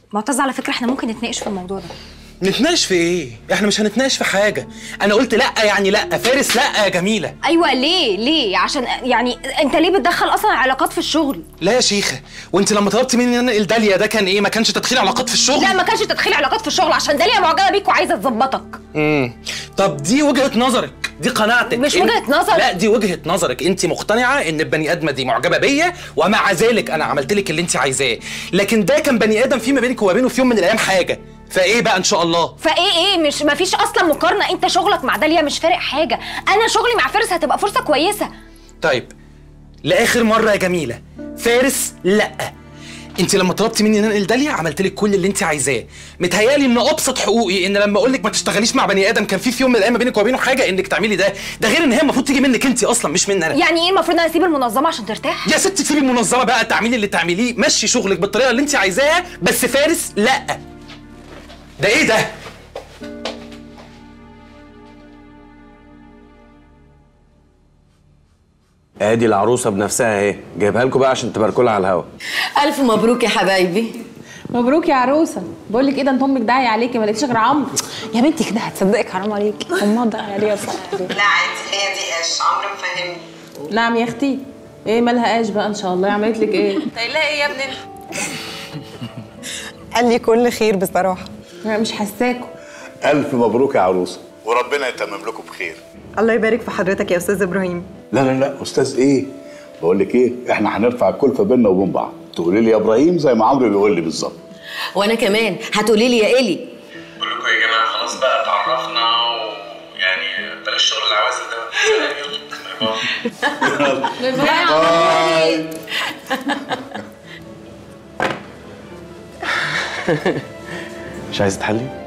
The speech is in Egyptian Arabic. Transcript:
معتز على فكره احنا ممكن نتناقش في الموضوع ده نتناقش في ايه احنا مش هنتناقش في حاجه انا قلت لا يعني لا فارس لا يا جميله ايوه ليه ليه عشان يعني انت ليه بتدخل اصلا علاقات في الشغل لا يا شيخه وانت لما طلبت مني ان انقل داليا ده كان ايه ما كانش تدخيل علاقات في الشغل لا ما كانش تدخيل علاقات في الشغل عشان داليا معجبه بيك وعايزه تظبطك امم طب دي وجهه نظرك دي قناعتك مش إن- وجهة نظر. لا دي وجهه نظرك انت مقتنعه ان البني ادمه دي معجبه بيا ومع ذلك انا عملت لك اللي انت عايزاه لكن ده كان بني ادم في ما بينك وما بينه في يوم من الايام حاجه فايه بقى ان شاء الله فايه ايه مش ما فيش اصلا مقارنه انت شغلك مع داليا مش فارق حاجه انا شغلي مع فارس هتبقى فرصه كويسه طيب لاخر مره يا جميله فارس لا انت لما طلبتي مني ان انقل داليا عملت لك كل اللي انت عايزاه متهيالي ان ابسط حقوقي ان لما اقول لك ما تشتغليش مع بني ادم كان في في يوم من الايام ما بينك وبينه حاجه انك تعملي ده ده غير ان هي المفروض تيجي منك انت اصلا مش مني انا يعني ايه المفروض انا اسيب المنظمه عشان ترتاح يا ستي سيبي المنظمه بقى تعملي اللي تعمليه مشي شغلك بالطريقه اللي انت عايزاها بس فارس لا ده ايه ده ادي العروسه بنفسها اهي جايبها لكم بقى عشان تباركوا لها على الهوا ألف مبروك يا حبايبي مبروك يا عروسه بقول لك ايه ده انت امك داعيه عليكي ما لقيتيش غير عمرو يا بنتي كده هتصدقك حرام عليكي امها داعيه عليها صح لا عادي هي دي ايش عمرو مفهمني نعم يا اختي ايه مالها ايش بقى ان شاء الله عملت لك ايه تقولها ايه يا ابني قال لي كل خير بصراحه أنا مش حاساكوا ألف مبروك يا عروسة وربنا يتمم لكم بخير الله يبارك في حضرتك يا استاذ ابراهيم لا لا لا أستاذ إيه؟ بقول لك إيه؟ إحنا هنرفع الكلفة بيننا وبين بعض تقولي لي يا إبراهيم زي ما عمرو بيقول لي بالظبط وانا كمان هتقولي لي يا الي بقول لكم يا جماعه خلاص بقى اتعرفنا ويعني بلاش شغل العوازل ده يلا مش عايزه تحلي